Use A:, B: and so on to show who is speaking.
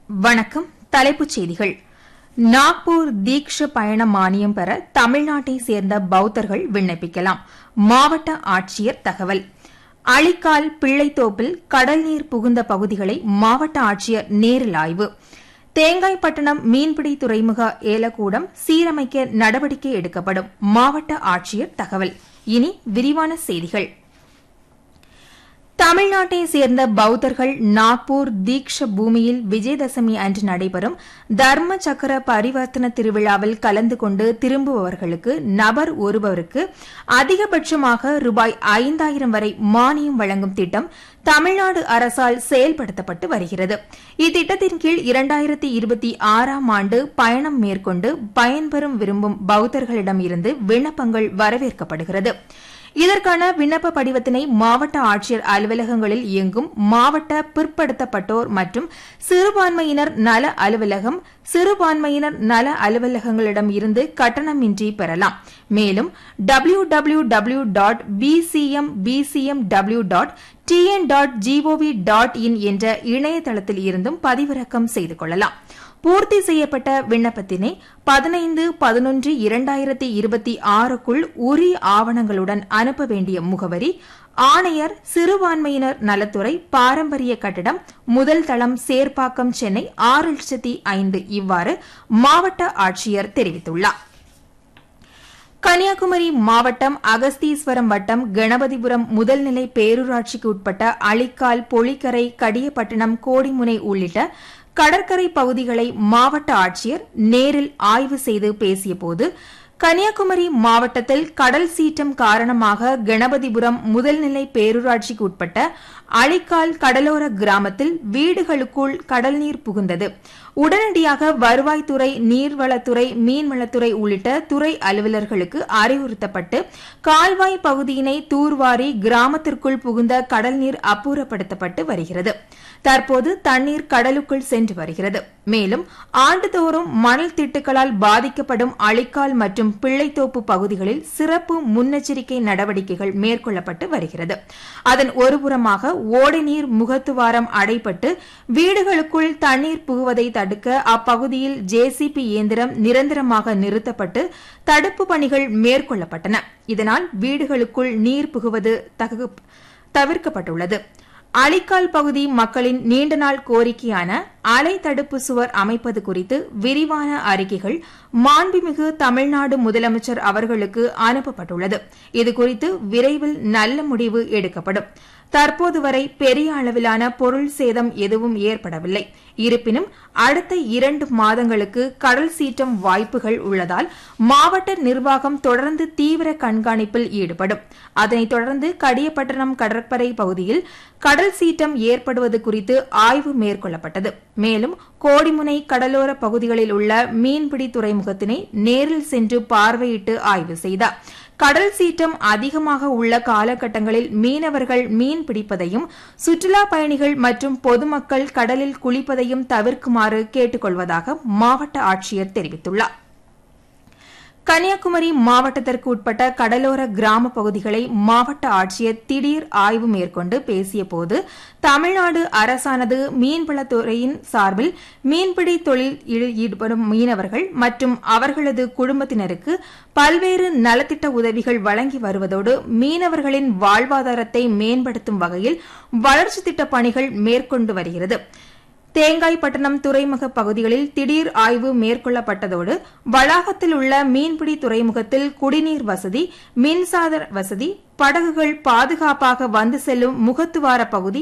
A: வணக்கம் தலைப்புச் செய்திகள் நாக்பூர் தீக்ஷ பயண மானியம் பெற தமிழ்நாட்டை சேர்ந்த பௌத்தர்கள் விண்ணப்பிக்கலாம் மாவட்ட ஆட்சியர் தகவல் அழிக்கால் பிள்ளைத்தோப்பில் கடல் நீர் புகுந்த பகுதிகளை மாவட்ட ஆட்சியர் நேரில் ஆய்வு தேங்காய்பட்டணம் மீன்பிடி துறைமுக ஏலக்கூடம் சீரமைக்க நடவடிக்கை எடுக்கப்படும் மாவட்ட ஆட்சியர் தகவல் இனி விரிவான செய்திகள் தமிழ்நாட்டை சேர்ந்த பௌத்தர்கள் நாக்பூர் தீக்ஷ பூமியில் விஜயதசமி அன்று நடைபெறும் தர்ம சக்கர பரிவர்த்தன திருவிழாவில் கலந்து கொண்டு திரும்புபவர்களுக்கு நபர் ஒருவருக்கு அதிகபட்சமாக ரூபாய் ஐந்தாயிரம் வரை மானியம் வழங்கும் திட்டம் தமிழ்நாடு அரசால் செயல்படுத்தப்பட்டு வருகிறது இத்திட்டத்தின் கீழ் இரண்டாயிரத்தி இருபத்தி ஆறாம் ஆண்டு பயணம் மேற்கொண்டு பயன்பெறும் விரும்பும் பௌத்தர்களிடம் இருந்து விண்ணப்பங்கள் வரவேற்கப்படுகிறது இதற்கான விண்ணப்ப படிவத்தினை மாவட்ட ஆட்சியர் அலுவலகங்களில் இயங்கும் மாவட்ட பிற்படுத்தப்பட்டோர் மற்றும் சிறுபான்மையினர் நல அலுவலகம் சிறுபான்மையினர் நல அலுவலகங்களிடம் இருந்து கட்டணமின்றி பெறலாம் மேலும் W W W dot PCM PCM W dot TN dot GOV dot in என்ற இணையதளத்தில் இருந்தும் பதிவிறக்கம் செய்து கொள்ளலாம் பூர்த்தி செய்யப்பட்ட விண்ணப்பத்தினை பதினைந்து பதினொன்று இரண்டாயிரத்தி இருபத்தி ஆறுக்குள் உரிய ஆவணங்களுடன் அனுப்ப வேண்டிய முகவரி ஆணையர் சிறுபான்மையினர் நலத்துறை பாரம்பரிய கட்டிடம் முதல் தளம் சேர்ப்பாக்கம் சென்னை ஆறு லட்சத்தி ஐந்து இவ்வாறு மாவட்ட ஆட்சியர் தெரிவித்துள்ளார் கன்னியாகுமரி மாவட்டம் அகஸ்தீஸ்வரம் வட்டம் கணபதிபுரம் முதல்நிலை பேரூராட்சிக்கு உட்பட்ட அழிக்கால் பொழிக்கரை கடியப்பட்டினம் கோடிமுனை உள்ளிட்ட கடற்கரை பகுதிகளை மாவட்ட ஆட்சியர் நேரில் ஆய்வு செய்து பேசியபோது கன்னியாகுமரி மாவட்டத்தில் கடல் சீற்றம் காரணமாக கணபதிபுரம் முதல்நிலை பேரூராட்சிக்கு உட்பட்ட அழிக்கால் கடலோர கிராமத்தில் வீடுகளுக்குள் கடல் நீர் புகுந்தது உடனடியாக வருவாய்த்துறை நீர்வளத்துறை மீன்வளத்துறை உள்ளிட்ட துறை அலுவலர்களுக்கு அறிவுறுத்தப்பட்டு கால்வாய் பகுதியினை தூர்வாரி கிராமத்திற்குள் புகுந்த கடல் நீர் அப்புறப்படுத்தப்பட்டு வருகிறது தற்போது தண்ணீர் கடலுக்குள் சென்று வருகிறது மேலும் ஆண்டுதோறும் மணல் திட்டுகளால் பாதிக்கப்படும் அழிக்கால் மற்றும் பிள்ளைத்தோப்பு பகுதிகளில் சிறப்பு முன்னெச்சரிக்கை நடவடிக்கைகள் மேற்கொள்ளப்பட்டு வருகிறது அதன் ஒருபுறமாக ஓடைநீர் முகத்துவாரம் அடைப்பட்டு வீடுகளுக்குள் தண்ணீர் புகுவதை தடுக்க அப்பகுதியில் ஜேசிபி இயந்திரம் நிரந்தரமாக நிறுத்தப்பட்டு தடுப்பு பணிகள் மேற்கொள்ளப்பட்டன இதனால் வீடுகளுக்குள் நீர் புகுவது தவிர்க்கப்பட்டுள்ளது அழிக்கால் பகுதி மக்களின் நீண்டநாள் கோரிக்கையான அலை தடுப்பு சுவர் அமைப்பது குறித்து விரிவான அறிக்கைகள் மாண்புமிகு தமிழ்நாடு முதலமைச்சர் அவர்களுக்கு அனுப்பப்பட்டுள்ளது இதுகுறித்து விரைவில் நல்ல முடிவு எடுக்கப்படும் தற்போது வரை பெரிய அளவிலான பொருள் சேதம் எதுவும் ஏற்படவில்லை இருப்பினும் அடுத்த இரண்டு மாதங்களுக்கு கடல் சீற்றம் வாய்ப்புகள் உள்ளதால் மாவட்ட நிர்வாகம் தொடர்ந்து தீவிர கண்காணிப்பில் ஈடுபடும் அதனைத் தொடர்ந்து கடியப்பட்டணம் கடற்படை பகுதியில் கடல் சீற்றம் ஏற்படுவது குறித்து ஆய்வு மேற்கொள்ளப்பட்டது மேலும் கோடிமுனை கடலோர பகுதிகளில் உள்ள மீன்பிடி துறைமுகத்தினை நேரில் சென்று பார்வையிட்டு ஆய்வு செய்தார் கடல் சீற்றம் அதிகமாக உள்ள காலகட்டங்களில் மீனவர்கள் மீன் பிடிப்பதையும் சுற்றுலா பயணிகள் மற்றும் பொதுமக்கள் கடலில் குளிப்பதையும் தவிர்க்குமாறு கேட்டுக் கொள்வதாக மாவட்ட ஆட்சியர் தெரிவித்துள்ளார் கன்னியாகுமரி மாவட்டத்திற்கு உட்பட்ட கடலோர கிராம பகுதிகளை மாவட்ட ஆட்சியர் திடீர் ஆய்வு மேற்கொண்டு பேசியபோது தமிழ்நாடு அரசானது மீன்வளத்துறையின் சார்பில் மீன்பிடி தொழில் ஈடுபடும் மீனவர்கள் மற்றும் அவர்களது குடும்பத்தினருக்கு பல்வேறு நலத்திட்ட உதவிகள் வழங்கி வருவதோடு மீனவர்களின் வாழ்வாதாரத்தை மேம்படுத்தும் வகையில் வளர்ச்சி திட்ட பணிகள் மேற்கொண்டு வருகிறது தேங்காய்பட்டணம் துறைமுக பகுதிகளில் திடீர் ஆய்வு மேற்கொள்ளப்பட்டதோடு வளாகத்தில் உள்ள மீன்பிடி துறைமுகத்தில் குடிநீர் வசதி மின்சார வசதி படகுகள் பாதுகாப்பாக வந்து செல்லும் முகத்துவார பகுதி